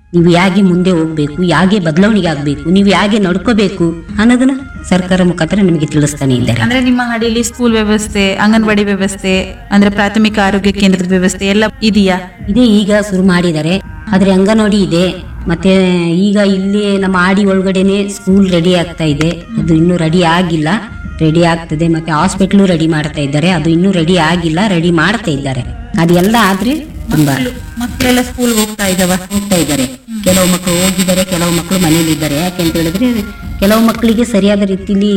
ನೀವು ಹೇಗೆ ಮುಂದೆ ಹೋಗ್ಬೇಕು ಹೇಗೆ ಬದಲಾವಣೆ ಆಗ್ಬೇಕು ನೀವು ಹೇಗೆ ನಡ್ಕೋಬೇಕು ಅನ್ನೋದನ್ನ ಸರ್ಕಾರ ಮುಖಾಂತರ ನಿಮಗೆ ತಿಳಿಸ್ತಾನೆ ಇದ್ದಾರೆ ಅಂದ್ರೆ ನಿಮ್ಮ ಹಳ್ಳಿಯಲ್ಲಿ ಸ್ಕೂಲ್ ವ್ಯವಸ್ಥೆ ಅಂಗನವಾಡಿ ವ್ಯವಸ್ಥೆ ಅಂದ್ರೆ ಪ್ರಾಥಮಿಕ ಆರೋಗ್ಯ ಕೇಂದ್ರದ ವ್ಯವಸ್ಥೆ ಎಲ್ಲ ಇದೆಯಾ ಇದೇ ಈಗ ಶುರು ಮಾಡಿದ್ದಾರೆ ಆದ್ರೆ ಅಂಗನವಾಡಿ ಇದೆ ಮತ್ತೆ ಈಗ ಇಲ್ಲಿ ನಮ್ಮ ಆಡಿ ಒಳಗಡೆನೆ ಸ್ಕೂಲ್ ರೆಡಿ ಆಗ್ತಾ ಇದೆ ಅದು ಇನ್ನೂ ರೆಡಿ ಆಗಿಲ್ಲ ರೆಡಿ ಆಗ್ತದೆ ಮತ್ತೆ ಹಾಸ್ಪಿಟ್ಲು ರೆಡಿ ಮಾಡ್ತಾ ಇದ್ದಾರೆ ಅದು ಇನ್ನೂ ರೆಡಿ ಆಗಿಲ್ಲ ರೆಡಿ ಮಾಡ್ತಾ ಇದ್ದಾರೆ ಅದೆಲ್ಲ ಆದ್ರೆ ತುಂಬಾ ಮಕ್ಕಳೆಲ್ಲ ಸ್ಕೂಲ್ ಹೋಗ್ತಾ ಇದಾವ ಹೋಗ್ತಾ ಇದ್ದಾರೆ ಕೆಲವು ಮಕ್ಕಳು ಹೋಗಿದ್ದಾರೆ ಕೆಲವು ಮಕ್ಕಳು ಮನೇಲಿ ಇದ್ದಾರೆ ಯಾಕೆ ಅಂತ ಹೇಳಿದ್ರೆ ಕೆಲವು ಮಕ್ಕಳಿಗೆ ಸರಿಯಾದ ರೀತಿಲಿ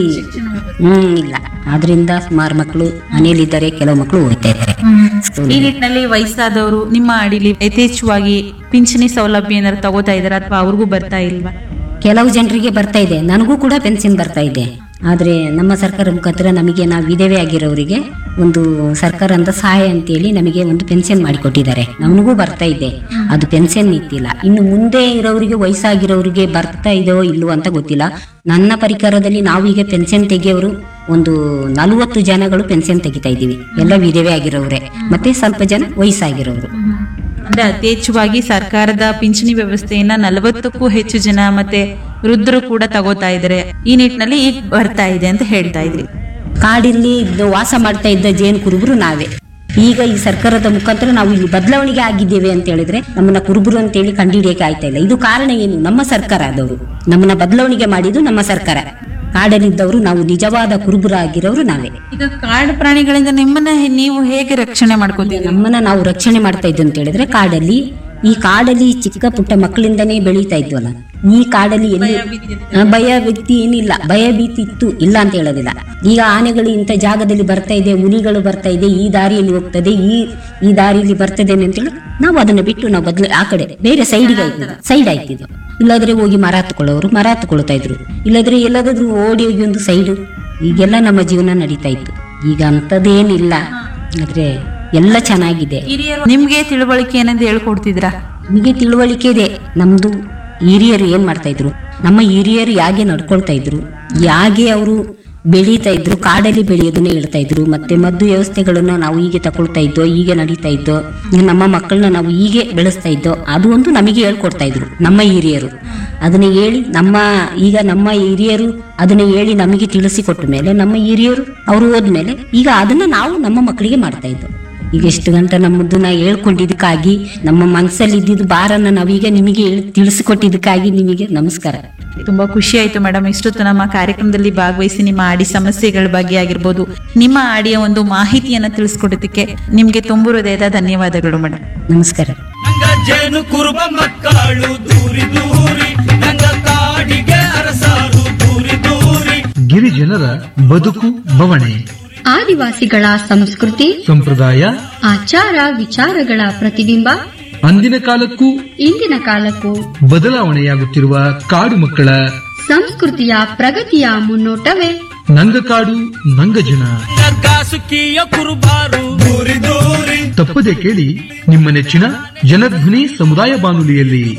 ಹ್ಮ್ ಇಲ್ಲ ಆದ್ರಿಂದ ಸುಮಾರು ಮಕ್ಕಳು ಮನೇಲಿದ್ದಾರೆ ಕೆಲವು ಮಕ್ಕಳು ಹೋಗ್ತಾ ಇದ್ದಾರೆ ಈ ನಿಟ್ಟಿನಲ್ಲಿ ವಯಸ್ಸಾದವರು ನಿಮ್ಮ ಅಡಿಲಿ ಯಥೇಚ್ಛವಾಗಿ ಪಿಂಚಣಿ ಸೌಲಭ್ಯ ಏನಾದ್ರು ತಗೋತಾ ಇದಾರ ಅಥವಾ ಅವ್ರಿಗೂ ಬರ್ತಾ ಇಲ್ವಾ ಕೆಲವು ಜನರಿಗೆ ಬರ್ತಾ ಇದೆ ನನಗೂ ಕೂಡ ಪೆನ್ಷನ್ ಬರ್ತಾ ಇದೆ ಆದ್ರೆ ನಮ್ಮ ಸರ್ಕಾರ ಮುಖಾಂತರ ನಮಗೆ ನಾವು ವಿಧವೆ ಆಗಿರೋರಿಗೆ ಒಂದು ಸರ್ಕಾರದಿಂದ ಸಹಾಯ ಅಂತೇಳಿ ನಮಗೆ ಒಂದು ಪೆನ್ಷನ್ ಮಾಡಿಕೊಟ್ಟಿದ್ದಾರೆ ನಮಗೂ ಬರ್ತಾ ಇದೆ ಅದು ಪೆನ್ಷನ್ ನಿಂತಿಲ್ಲ ಇನ್ನು ಮುಂದೆ ಇರೋರಿಗೆ ವಯಸ್ಸಾಗಿರೋರಿಗೆ ಬರ್ತಾ ಇದೆಯೋ ಇಲ್ವೋ ಅಂತ ಗೊತ್ತಿಲ್ಲ ನನ್ನ ಪರಿಕರದಲ್ಲಿ ನಾವು ಈಗ ಪೆನ್ಷನ್ ತೆಗೆಯೋರು ಒಂದು ನಲವತ್ತು ಜನಗಳು ಪೆನ್ಷನ್ ತೆಗಿತಾ ಇದ್ದೀವಿ ಎಲ್ಲ ವಿಧವೆ ಆಗಿರೋರೆ ಮತ್ತೆ ಸ್ವಲ್ಪ ಜನ ವಯಸ್ಸಾಗಿರೋರು ಅಂದ್ರೆ ಯಥೇಚ್ಛವಾಗಿ ಸರ್ಕಾರದ ಪಿಂಚಣಿ ವ್ಯವಸ್ಥೆಯನ್ನ ನಲವತ್ತಕ್ಕೂ ಹೆಚ್ಚು ಜನ ಮತ್ತೆ ವೃದ್ಧರು ಕೂಡ ತಗೋತಾ ಇದಾರೆ ಈ ನಿಟ್ಟಿನಲ್ಲಿ ಈಗ ಬರ್ತಾ ಇದೆ ಅಂತ ಹೇಳ್ತಾ ಇದ್ರಿ ಕಾಡಿಲ್ಲಿ ಇದ್ದು ವಾಸ ಮಾಡ್ತಾ ಇದ್ದ ಜೇನು ಕುರುಬರು ನಾವೇ ಈಗ ಈ ಸರ್ಕಾರದ ಮುಖಾಂತರ ನಾವು ಇಲ್ಲಿ ಬದಲಾವಣೆಗೆ ಆಗಿದ್ದೇವೆ ಅಂತ ಹೇಳಿದ್ರೆ ನಮ್ಮನ್ನ ಕುರುಬರು ಅಂತೇಳಿ ಕಂಡುಹಿಡಿಯಕ್ಕೆ ಆಯ್ತಾ ಇಲ್ಲ ಇದು ಕಾರಣ ಏನು ನಮ್ಮ ಸರ್ಕಾರ ಆದವರು ನಮ್ಮನ್ನ ಬದಲಾವಣೆಗೆ ಮಾಡಿದ್ದು ನಮ್ಮ ಸರ್ಕಾರ ಕಾಡಲ್ಲಿದ್ದವರು ನಾವು ನಿಜವಾದ ಕುರುಬರಾಗಿರೋರು ನಾವೇ ಈಗ ಕಾಡು ಪ್ರಾಣಿಗಳಿಂದ ನಿಮ್ಮನ್ನ ಹೆ- ನೀವು ಹೇಗೆ ರಕ್ಷಣೆ ಮಾಡ್ಕೋತೀರಿ ನಮ್ಮನ್ನ ನಾವು ರಕ್ಷಣೆ ಮಾಡ್ತಾ ಇದ್ದು ಅಂತ ಹೇಳಿದ್ರೆ ಕಾಡಲ್ಲಿ ಈ ಕಾಡಲ್ಲಿ ಚಿಕ್ಕ ಪುಟ್ಟ ಮಕ್ಕಳಿಂದನೇ ಬೆಳೀತಾ ಇದ್ವಲ್ಲ ಈ ಕಾಡಲ್ಲಿ ಎಲ್ಲಿ ಆ, ಭಯ ಭೀತಿ ಏನಿಲ್ಲ ಭಯ ಭೀತಿ ಇತ್ತು ಇಲ್ಲ ಅಂತ ಹೇಳೋದಿಲ್ಲ ಈಗ ಆನೆಗಳು ಇಂಥ ಜಾಗದಲ್ಲಿ ಬರ್ತಾ ಇದೆ ಹುಲಿಗಳು ಬರ್ತಾ ಇದೆ ಈ ದಾರಿಯಲ್ಲಿ ಹೋಗ್ತದೆ ಈ ಈ ದಾರಿಯಲ್ಲಿ ಬರ್ತದೆ ಅಂತೇಳಿ ನಾವು ಅದನ್ನ ಬಿಟ್ಟು ನಾವು ಬದಲು ಆ ಕಡೆ ಬೇರೆ ಸೈಡ್ಗೆ ಆಯ್ತಿದ್ವು ಸೈಡ್ ಆಯ್ತಿದ್ವು ಇಲ್ಲಾದ್ರೆ ಹೋಗಿ ಮರ ಹತ್ಕೊಳ್ಳೋರು ಮರ ಹತ್ಕೊಳ್ತಾ ಇದ್ರು ಇಲ್ಲಾದ್ರೆ ಎಲ್ಲಾದ್ರೂ ಓಡಿ ಹೋಗಿ ಒಂದು ಸೈಡು ಈಗೆಲ್ಲ ನಮ್ಮ ಜೀವನ ನಡೀತಾ ಇತ್ತು ಈಗ ಅಂಥದ್ದೇನಿಲ್ಲ ಆದ್ರೆ ಎಲ್ಲ ಚೆನ್ನಾಗಿದೆ ಹಿರಿಯರು ನಿಮ್ಗೆ ತಿಳುವಳಿಕೆ ಏನಂತ ಹೇಳ್ಕೊಡ್ತಿದ್ರಾ ನಿಮಗೆ ತಿಳುವಳಿಕೆ ಇದೆ ನಮ್ದು ಹಿರಿಯರು ಏನ್ ಮಾಡ್ತಾ ಇದ್ರು ನಮ್ಮ ಹಿರಿಯರು ಯಾಗೆ ನಡ್ಕೊಳ್ತಾ ಇದ್ರು ಯಾಗೆ ಅವರು ಬೆಳೀತಾ ಇದ್ರು ಕಾಡಲ್ಲಿ ಬೆಳೆಯೋದನ್ನ ಹೇಳ್ತಾ ಇದ್ರು ಮತ್ತೆ ಮದ್ದು ವ್ಯವಸ್ಥೆಗಳನ್ನ ನಾವು ಹೀಗೆ ತಗೊಳ್ತಾ ಇದ್ದೋ ಹೀಗೆ ನಡೀತಾ ಇದ್ದೋ ನಮ್ಮ ಮಕ್ಕಳನ್ನ ನಾವು ಹೀಗೆ ಬೆಳೆಸ್ತಾ ಇದ್ದೋ ಅದು ಒಂದು ನಮಗೆ ಹೇಳ್ಕೊಡ್ತಾ ಇದ್ರು ನಮ್ಮ ಹಿರಿಯರು ಅದನ್ನ ಹೇಳಿ ನಮ್ಮ ಈಗ ನಮ್ಮ ಹಿರಿಯರು ಅದನ್ನ ಹೇಳಿ ನಮಗೆ ತಿಳಿಸಿಕೊಟ್ಟ ಮೇಲೆ ನಮ್ಮ ಹಿರಿಯರು ಅವರು ಹೋದ್ಮೇಲೆ ಈಗ ಅದನ್ನ ನಾವು ನಮ್ಮ ಮಕ್ಕಳಿಗೆ ಮಾಡ್ತಾ ಇದ್ದೋ ಈಗ ಎಷ್ಟು ಗಂಟೆ ನಮ್ಮದನ್ನ ಹೇಳ್ಕೊಂಡಿದ್ದಕ್ಕಾಗಿ ನಮ್ಮ ಮನಸ್ಸಲ್ಲಿ ಇದ್ದಿದ್ದು ಬಾರನ್ನ ನಾವೀಗ ನಿಮಗೆ ಹೇಳ್- ತಿಳಿಸಿಕೊಟ್ಟಿದ್ದಕ್ಕಾಗಿ ನಿಮಗೆ ನಮಸ್ಕಾರ ತುಂಬಾ ಖುಷಿ ಆಯ್ತು ಮೇಡಮ್ ಇಷ್ಟೊತ್ತು ನಮ್ಮ ಕಾರ್ಯಕ್ರಮದಲ್ಲಿ ಭಾಗವಹಿಸಿ ನಿಮ್ಮ ಆಡಿ ಸಮಸ್ಯೆಗಳ ಬಗ್ಗೆ ಆಗಿರ್ಬೋದು ನಿಮ್ಮ ಆಡಿಯ ಒಂದು ಮಾಹಿತಿಯನ್ನ ತಿಳಿಸ್ಕೊಡೋದಕ್ಕೆ ನಿಮ್ಗೆ ತುಂಬು ಹೃದಯದ ಧನ್ಯವಾದಗಳು ಮೇಡಮ್ ನಮಸ್ಕಾರ ನಂಗ ಜೇನು ಕುರುಬ ಮಕ್ಕಳು ದೂರಿ ದೂರಿ ನಂಗ ಕಾಡಿಗೆ ಅರಸಾರು ದೂರಿ ದೂರಿ ಗಿರಿಜನರ ಬದುಕು ಬವಣೆ ಆದಿವಾಸಿಗಳ ಸಂಸ್ಕೃತಿ ಸಂಪ್ರದಾಯ ಆಚಾರ ವಿಚಾರಗಳ ಪ್ರತಿಬಿಂಬ ಅಂದಿನ ಕಾಲಕ್ಕೂ ಇಂದಿನ ಕಾಲಕ್ಕೂ ಬದಲಾವಣೆಯಾಗುತ್ತಿರುವ ಕಾಡು ಮಕ್ಕಳ ಸಂಸ್ಕೃತಿಯ ಪ್ರಗತಿಯ ಮುನ್ನೋಟವೇ ನಂಗಕಾಡು ನಂಗಜನ ನಂಗ ಕಾಸುಕಿಯ ಕುರುಬಾರು ದೂರಿ ದೂರಿ ತಪ್ಪದೆ ಕೇಳಿ ನಿಮ್ಮ ನೆಚ್ಚಿನ ಜನಧ್ವನಿ ಸಮುದಾಯ ಬಾನುಲಿಯಲ್ಲಿ